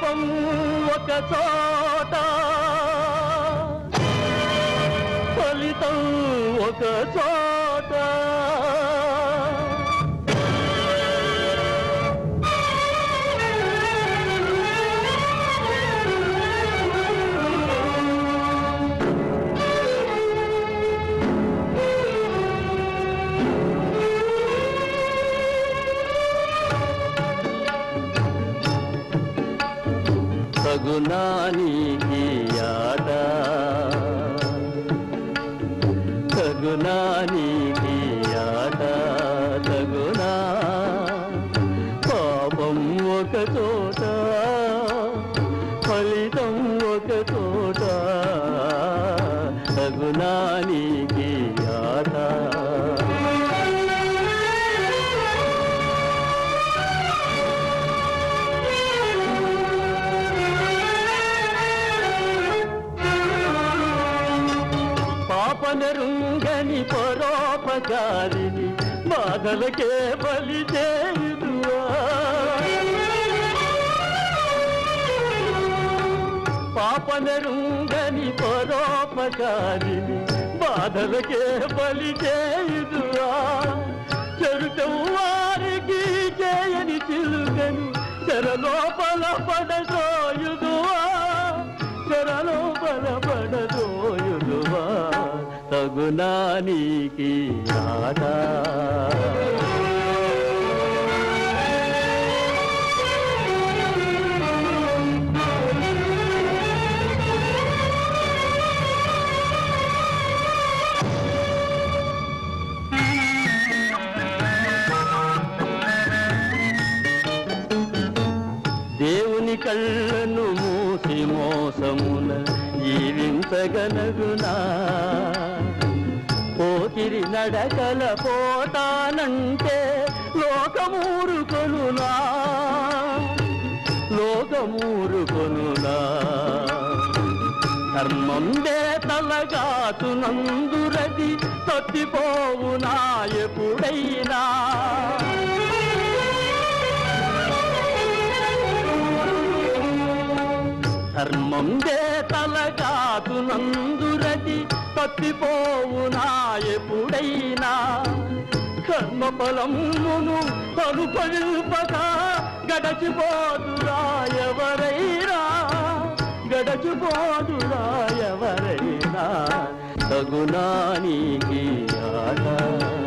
పాపం ఒక చోట ఫలితం ఒక చోట తగునానికి ఆట తగునానికి ఆట తగునా పాపం ఒక చోట ఫలితం ఒక చోట తగునానికి ఆట పాపనరుంగని పరోపకారిని బాధలకే బలి చేయుదువా పాపనరుంగని పరోపకారిని బాధలకే బలి చేయుదువా చెరుటం వారికి చేయని చిలుకను చెరలోపల పడదోయుదువా చెరలోపల పడదోయుదువా తగునానికి ఆట దేవుని కళ్ళను మూసి మోసమున జీవించగలగునా పోకిరి నడకల పోతానంటే లోకమూరుకొనునా లోకమూరుకొనునా ధర్మందే తలగాతునందురది తప్పిపోవునా ఎప్పుడైనా ధర్మందే తలగాతునందురది తప్పిపోవునా ఎప్పుడైనా కర్మఫలమును అనుభవింపక గడచిపోదురా ఎవరైనా గడచిపోదురా ఎవరైనా తగునానికి ఆట